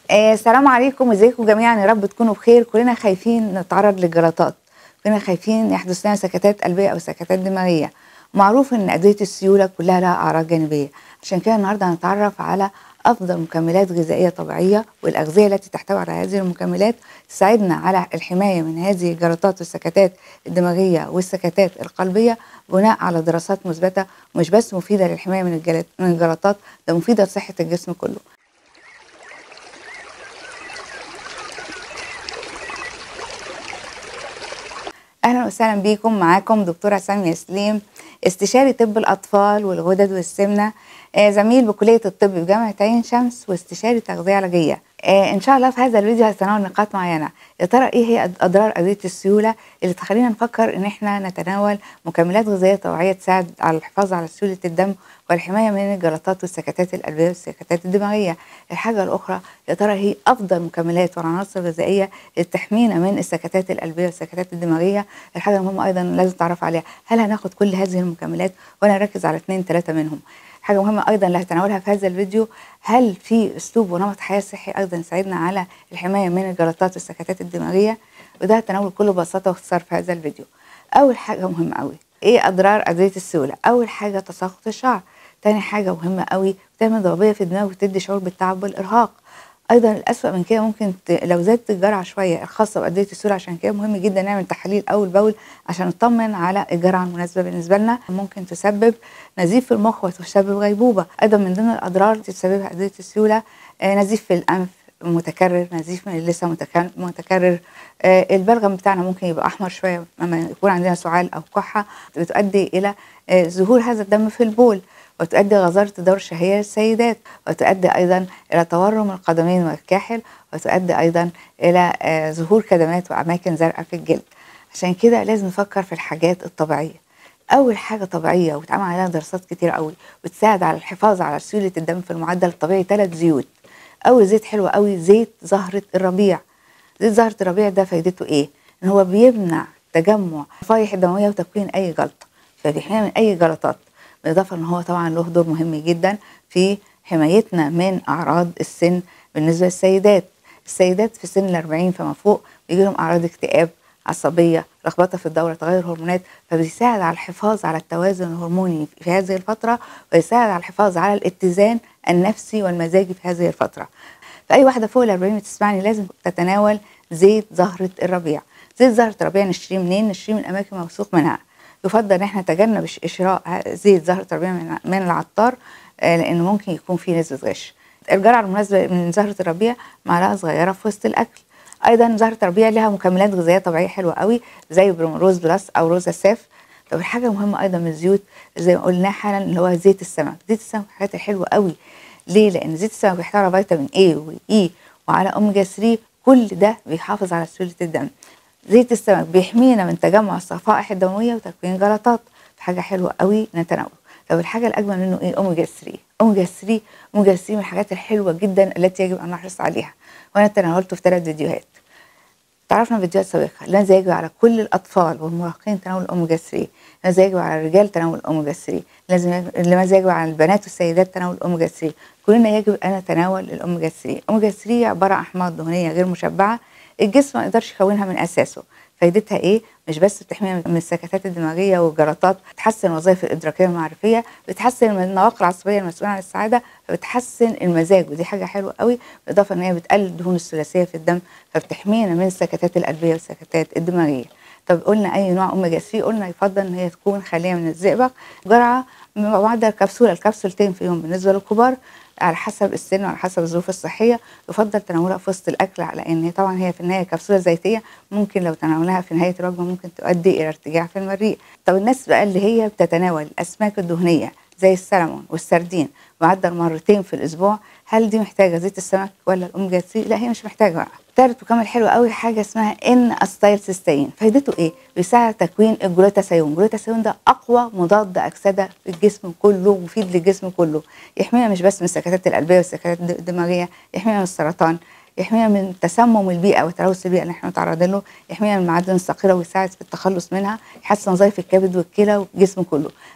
آه، السلام عليكم ازيكم جميعا يا رب تكونوا بخير كلنا خايفين نتعرض للجلطات كلنا خايفين يحدث لنا سكتات قلبيه او سكتات دماغيه معروف ان ادويه السيوله كلها لها اعراض جانبيه عشان كده النهارده هنتعرف على افضل مكملات غذائيه طبيعيه والاغذيه التي تحتوي على هذه المكملات تساعدنا على الحمايه من هذه الجلطات والسكتات الدماغيه والسكتات القلبيه بناء على دراسات مثبته ومش بس مفيده للحمايه من الجلط- من الجلطات ده مفيده لصحه الجسم كله اهلا وسهلا بيكم معاكم دكتوره ساميه سليم استشاري طب الاطفال والغدد والسمنه آه زميل بكليه الطب بجامعه عين شمس واستشاري تغذيه علاجيه آه ان شاء الله في هذا الفيديو هتناول نقاط معينه يا ترى ايه هي اضرار ادويه السيوله اللي تخلينا نفكر ان احنا نتناول مكملات غذائيه طبيعيه تساعد على الحفاظ على سيوله الدم والحمايه من الجلطات والسكتات القلبيه والسكتات الدماغيه الحاجه الاخرى يا ترى هي افضل مكملات والعناصر الغذائيه اللي تحمينا من السكتات القلبيه والسكتات الدماغيه الحاجه المهمه ايضا لازم تعرف عليها هل هناخد كل هذه المكملات ولا نركز على اثنين ثلاثه منهم حاجه مهمه ايضا اللي هتناولها في هذا الفيديو هل في اسلوب ونمط حياه صحي ايضا يساعدنا على الحمايه من الجلطات والسكتات الدماغيه وده هتناوله بكل بساطه واختصار في هذا الفيديو اول حاجه مهمه قوي ايه اضرار ادويه السيوله اول حاجه تساقط الشعر تاني حاجه مهمه قوي بتعمل ضبابيه في الدماغ وتدي شعور بالتعب والارهاق ايضا الاسوأ من كده ممكن ت... لو زادت الجرعه شويه الخاصه بادويه السيوله عشان كده مهم جدا نعمل تحاليل اول باول عشان نطمن على الجرعه المناسبه بالنسبه لنا ممكن تسبب نزيف في المخ وتسبب غيبوبه ايضا من ضمن الاضرار اللي تسببها ادويه السيوله آه نزيف في الانف متكرر نزيف من اللثه متكرر, متكرر آه البلغم بتاعنا ممكن يبقى احمر شويه لما يكون عندنا سعال او كحه بتؤدي الى آه ظهور هذا الدم في البول وتؤدي غزارة دور الشهية للسيدات وتؤدي أيضا إلى تورم القدمين والكاحل وتؤدي أيضا إلى آه ظهور كدمات وأماكن زرقاء في الجلد عشان كده لازم نفكر في الحاجات الطبيعية أول حاجة طبيعية واتعمل عليها دراسات كتير قوي وتساعد على الحفاظ على سيولة الدم في المعدل الطبيعي ثلاث زيوت أول زيت حلو قوي زيت زهرة الربيع زيت زهرة الربيع ده فايدته إيه؟ إن هو بيمنع تجمع الفايح الدموية وتكوين أي جلطة فبيحمينا من أي جلطات بالإضافة إن هو طبعا له دور مهم جدا في حمايتنا من أعراض السن بالنسبة للسيدات السيدات في سن الأربعين فما فوق بيجي لهم أعراض اكتئاب عصبية لخبطة في الدورة تغير هرمونات فبيساعد على الحفاظ على التوازن الهرموني في هذه الفترة ويساعد على الحفاظ على الاتزان النفسي والمزاجي في هذه الفترة فأي واحدة فوق الأربعين بتسمعني لازم تتناول زيت زهرة الربيع زيت زهرة الربيع نشتريه منين؟ نشتريه من أماكن موثوق منها يفضل ان احنا نتجنب شراء زيت زهرة الربيع من, من العطار لانه ممكن يكون فيه نسبة غش الجرعة المناسبة من زهرة الربيع معلقة صغيرة في وسط الأكل أيضا زهرة الربيع لها مكملات غذائية طبيعية حلوة قوي زي روز بلس أو روزا ساف طب الحاجة المهمة أيضا من الزيوت زي ما قلنا حالا اللي هو زيت السمك زيت السمك حاجات الحلوة قوي ليه؟ لأن زيت السمك بيحتوي على فيتامين A وإي وعلى أوميجا 3 كل ده بيحافظ على سيولة الدم زيت السمك بيحمينا من تجمع الصفائح الدمويه وتكوين جلطات حاجه حلوه قوي نتناول طب الحاجه الاجمل منه ايه اوميجا 3 اوميجا 3 اوميجا 3 من الحاجات الحلوه جدا التي يجب ان نحرص عليها وانا تناولته في ثلاث فيديوهات تعرفنا فيديوهات سابقه لماذا يجب على كل الاطفال والمراهقين تناول الاوميجا 3 لماذا يجب على الرجال تناول الاوميجا 3 لازم لماذا يجب على البنات والسيدات تناول الاوميجا 3 كلنا يجب ان نتناول الاوميجا 3 الاوميجا 3 عباره عن احماض دهنيه غير مشبعه الجسم ما يقدرش يكونها من اساسه فايدتها ايه مش بس بتحمينا من السكتات الدماغيه والجلطات بتحسن الوظائف الادراكيه والمعرفيه بتحسن من النواقل العصبيه المسؤوله عن السعاده فبتحسن المزاج ودي حاجه حلوه قوي بالاضافه ان هي بتقلل الدهون الثلاثيه في الدم فبتحمينا من السكتات القلبيه والسكتات الدماغيه طب قلنا اي نوع اوميجا 3 قلنا يفضل ان هي تكون خاليه من الزئبق جرعه معدل كبسوله الكبسولتين في يوم بالنسبه للكبار على حسب السن وعلى حسب الظروف الصحيه يفضل تناولها في وسط الاكل لان هي طبعا هي في النهايه كبسوله زيتيه ممكن لو تناولها في نهايه الوجبه ممكن تؤدي الى ارتجاع في المريء طب الناس بقى اللي هي بتتناول الاسماك الدهنيه زي السلمون والسردين معدل مرتين في الاسبوع هل دي محتاجه زيت السمك ولا الاوميجا 3 لا هي مش محتاجه بقى تالت مكمل حلو قوي حاجه اسمها ان استايل سيستين فايدته ايه بيساعد تكوين الجلوتاثيون الجلوتاثيون ده اقوى مضاد اكسده في الجسم كله ومفيد للجسم كله يحمينا مش بس من السكتات القلبيه والسكتات الدماغيه يحمينا من السرطان يحمينا من تسمم البيئه وتلوث البيئه اللي احنا متعرضين له يحمينا من المعادن الثقيله ويساعد في التخلص منها يحسن وظائف الكبد والكلى والجسم كله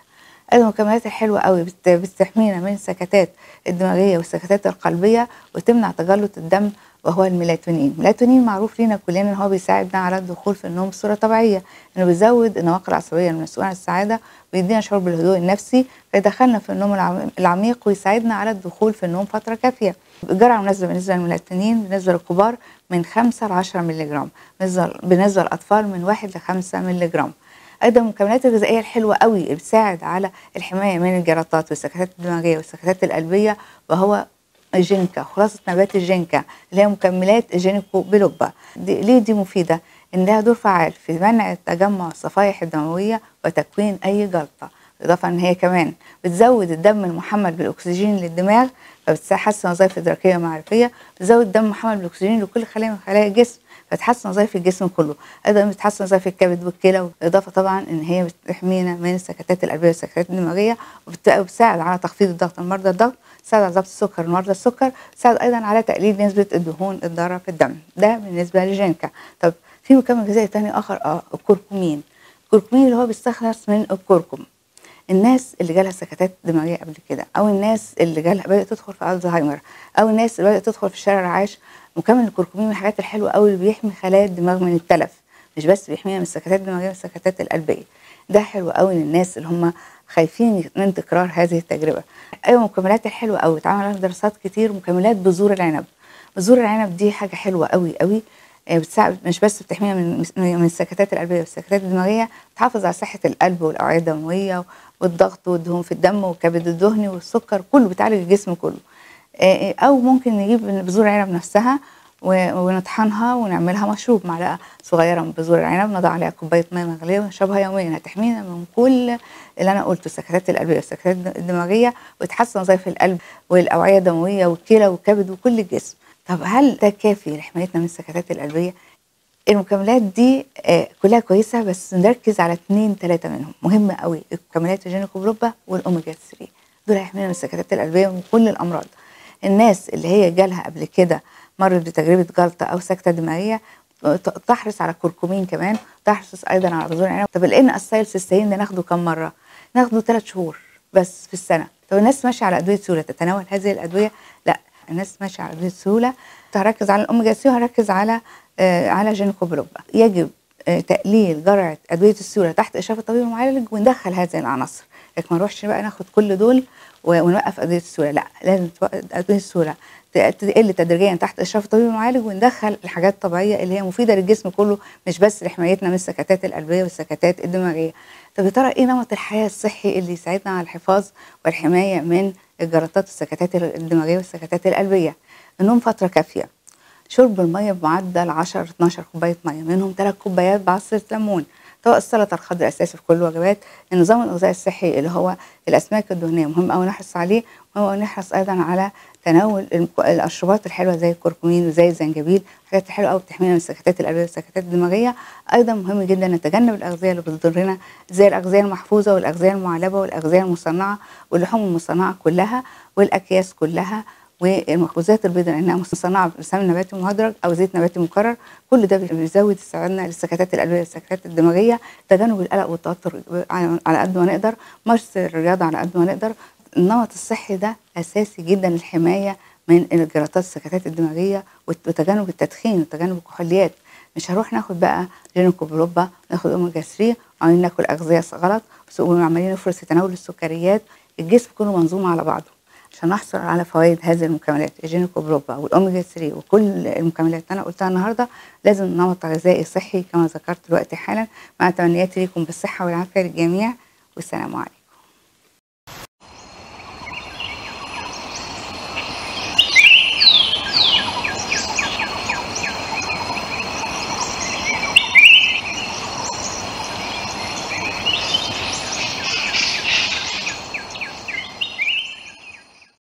ايضا المكملات الحلوه قوي بت- بتحمينا من السكتات الدماغيه والسكتات القلبيه وتمنع تجلط الدم وهو الميلاتونين الميلاتونين معروف لينا كلنا ان هو بيساعدنا على الدخول في النوم بصوره طبيعيه انه بيزود النواقل العصبيه المسؤوله عن السعاده ويدينا شعور بالهدوء النفسي فيدخلنا في النوم العم- العميق ويساعدنا على الدخول في النوم فتره كافيه الجرعه المناسبه بالنسبه للميلاتونين بالنسبه للكبار من 5 ل 10 مللي جرام بالنسبه بالنسبة للاطفال من 1 ل 5 مللي جرام ايضا المكملات الغذائيه الحلوه قوي اللي بتساعد على الحمايه من الجلطات والسكتات الدماغيه والسكتات القلبيه وهو الجينكا خلاصه نبات الجينكا اللي هي مكملات الجينيكو بلوبا دي ليه دي مفيده ان لها دور فعال في منع تجمع الصفائح الدمويه وتكوين اي جلطه اضافه ان هي كمان بتزود الدم المحمل بالاكسجين للدماغ فبتحسن وظائف ادراكيه ومعرفيه بتزود الدم محمل بالاكسجين لكل خلايا من خلايا الجسم فتحسن وظائف الجسم كله ايضا بتحسن وظائف الكبد والكلى بالاضافه طبعا ان هي بتحمينا من السكتات القلبيه والسكتات الدماغيه وبت- وبتساعد على تخفيض الضغط المرضى الضغط تساعد على ضبط السكر مرضى السكر تساعد ايضا على تقليل نسبه الدهون الضاره في الدم ده بالنسبه للجينكا طب في مكمل غذائي تاني اخر اه الكركمين الكركمين اللي هو بيستخلص من الكركم الناس اللي جالها سكتات دماغيه قبل كده او الناس اللي جالها بدات تدخل في الزهايمر او الناس اللي بدات تدخل في شارع الرعاش مكمل الكركمين من الحاجات الحلوه قوي اللي بيحمي خلايا الدماغ من التلف مش بس بيحميها من السكتات الدماغيه والسكتات القلبيه ده حلو قوي للناس اللي هم خايفين من تكرار هذه التجربه ايوه المكملات الحلوه قوي اتعمل عليها دراسات كتير مكملات بذور العنب بذور العنب دي حاجه حلوه قوي قوي آه، بتساعد مش بس بتحمينا من من السكتات القلبيه والسكتات الدماغيه بتحافظ على صحه القلب والاوعيه الدمويه والضغط والدهون في الدم والكبد الدهني والسكر كله بتعالج الجسم كله آه، او ممكن نجيب بذور العنب نفسها و- ونطحنها ونعملها مشروب معلقه صغيره من بذور العنب نضع عليها كوبايه ميه مغليه ونشربها يوميا هتحمينا من كل اللي انا قلته السكتات القلبيه والسكتات الدماغيه وتحسن وظائف القلب والاوعيه الدمويه والكلى والكبد وكل الجسم طب هل ده كافي لحمايتنا من السكتات القلبيه المكملات دي آه، كلها كويسه بس نركز على اثنين ثلاثه منهم مهمه قوي المكملات الجينيكوبلوبا والاوميجا 3 دول هيحمينا من السكتات القلبيه ومن كل الامراض الناس اللي هي جالها قبل كده مرت بتجربه جلطه او سكته دماغيه ت- تحرص على الكركمين كمان تحرص ايضا على بذور العنب طب الان اسايلسيستين ده ناخده كم مره ناخده ثلاث شهور بس في السنه طب الناس ماشيه على ادويه سهوله تتناول هذه الادويه لا الناس ماشيه على ادويه سهوله هركز على الاوميجا 3 وهركز على آه على جينيكوبلوبا يجب آه تقليل جرعه ادويه السهوله تحت اشراف الطبيب المعالج وندخل هذه العناصر لكن ما نروحش بقى ناخد كل دول و- ونوقف ادويه السهوله لا لازم توقف ادويه السهوله ت- تقل تدريجيا تحت اشراف الطبيب المعالج وندخل الحاجات الطبيعيه اللي هي مفيده للجسم كله مش بس لحمايتنا من السكتات القلبيه والسكتات الدماغيه طب يا ترى ايه نمط الحياه الصحي اللي يساعدنا على الحفاظ والحمايه من الجلطات والسكتات الدماغيه والسكتات القلبيه النوم فتره كافيه شرب الميه بمعدل 10 12 كوبايه ميه منهم 3 كوبايات بعصره ليمون طبق السلطه الخضراء اساسي في كل الوجبات النظام الغذائي الصحي اللي هو الاسماك الدهنيه مهم قوي نحرص عليه مهم قوي نحرص ايضا على تناول المك- الاشربات الحلوه زي الكركمين وزي الزنجبيل الحاجات الحلوه قوي بتحمينا من السكتات القلبيه والسكتات الدماغيه ايضا مهم جدا نتجنب الاغذيه اللي بتضرنا زي الاغذيه المحفوظه والاغذيه المعلبه والاغذيه المصنعه واللحوم المصنعه كلها والاكياس كلها والمخبوزات البيضاء لانها مصنعه بسمن نباتي مهدرج او زيت نباتي مكرر كل ده بيزود استعدادنا للسكتات القلبيه والسكتات الدماغيه تجنب القلق والتوتر على على قد ما نقدر مارس الرياضه على قد ما نقدر النمط الصحي ده اساسي جدا للحمايه من الجلطات السكتات الدماغيه وتجنب التدخين وتجنب الكحوليات مش هنروح ناخد بقى جينيكوبلوبا ناخد اوميجا 3 وعمالين ناكل اغذيه غلط وعمالين نفرط في تناول السكريات الجسم كله منظوم على بعضه عشان نحصل على فوائد هذه المكملات الجينيكوبلوبا والاوميجا 3 وكل المكملات اللي انا قلتها النهارده لازم نمط غذائي صحي كما ذكرت دلوقتي حالا مع تمنياتي لكم بالصحه والعافيه للجميع والسلام عليكم